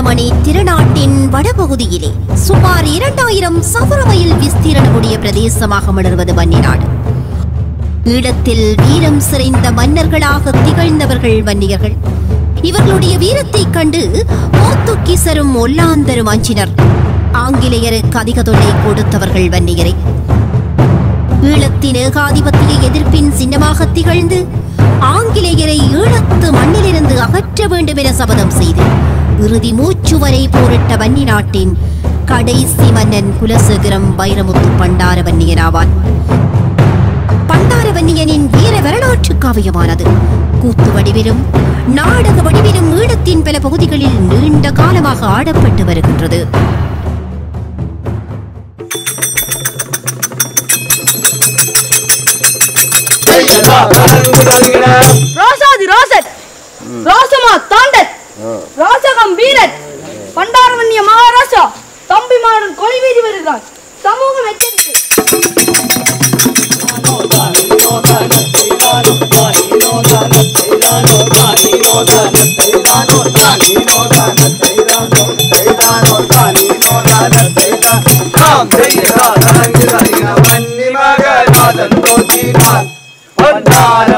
வீரமணி திருநாட்டின் வடபகுதியிலே சுமார் இரண்டாயிரம் சதுர மைல் விஸ்தீரணமுடைய பிரதேசமாக மலர்வது வன்னிநாடு ஈழத்தில் வீரம் சிறைந்த மன்னர்களாக திகழ்ந்தவர்கள் வன்னியர்கள் இவர்களுடைய வீரத்தைக் கண்டு போத்துக்கீசரும் ஒல்லாந்தரும் அஞ்சினர் ஆங்கிலேயருக்கு அதிக தொல்லை கொடுத்தவர்கள் வன்னியரை ஈழத்தின் ஏகாதிபத்திய எதிர்ப்பின் சின்னமாக திகழ்ந்து ஆங்கிலேயரை ஈழத்து மண்ணிலிருந்து அகற்ற வேண்டும் என சபதம் செய்து இறுதி மூச்சு வரை போரிட்ட வன்னி நாட்டின் கடைசி மன்னன் குலசேகரம் வைரமுத்து பண்டார வன்னியனாவான் பண்டார வன்னியனின் வீர வரலாற்று காவியமானது கூத்து வடிவிலும் நாடக வடிவிலும் ஈழத்தின் பல பகுதிகளில் நீண்ட காலமாக ஆடப்பட்டு வருகின்றது ராசாதி ராசன் ராசமா தாண்டத் ராசகம் வீரன் பண்டாரவன்னிய மகாராஜா தம்பிமாறன் கொலை வீதி வருகிறான் சமூகம் எச்சரிக்கை வன்னிமகநாதன் தோற்றினான்